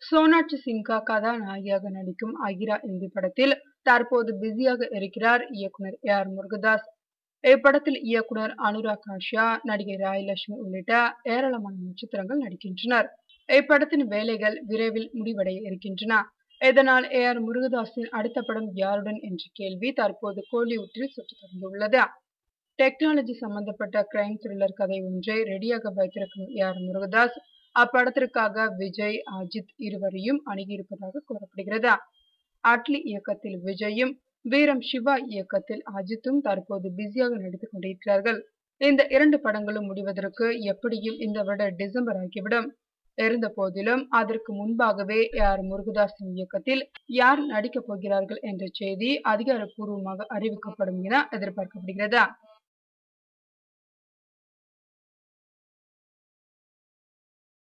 சோனாட்சி சின்ஹா கதாநாயகியாக நடிக்கும் அகிரா இந்தி படத்தில் தற்போது பிஸியாக இருக்கிறார் இயக்குனர் ஏ ஆர் முருகதாஸ் இப்படத்தில் இயக்குனர் அனுராக் காஷ்யா நடிகை ராயலட்சுமி உள்ளிட்ட ஏராளமான நட்சத்திரங்கள் நடிக்கின்றனர் இப்படத்தின் வேலைகள் விரைவில் முடிவடைய இருக்கின்றன இதனால் ஏ ஆர் முருகதாஸின் அடுத்த படம் யாருடன் என்ற கேள்வி தற்போது கோலிவுட்டில் சுற்றி தொடங்கியுள்ளது டெக்னாலஜி சம்பந்தப்பட்ட கிரைம் த்ரில்லர் கதை ஒன்றை ரெடியாக வைத்திருக்கும் ஏ ஆர் முருகதாஸ் அப்படத்திற்காக விஜய் அஜித் இருவரையும் அணுகியிருப்பதாக கூறப்படுகிறது அட்லி இயக்கத்தில் விஜயும் வீரம் சிவா இயக்கத்தில் அஜித்தும் தற்போது பிஸியாக நடித்துக் கொண்டிருக்கிறார்கள் இந்த இரண்டு படங்களும் முடிவதற்கு எப்படியும் இந்த வருட டிசம்பர் ஆகிவிடும் இருந்த போதிலும் அதற்கு முன்பாகவே யார் முருகதாஸின் இயக்கத்தில் யார் நடிக்கப் போகிறார்கள் என்ற செய்தி அதிகாரப்பூர்வமாக அறிவிக்கப்படும் என எதிர்பார்க்கப்படுகிறது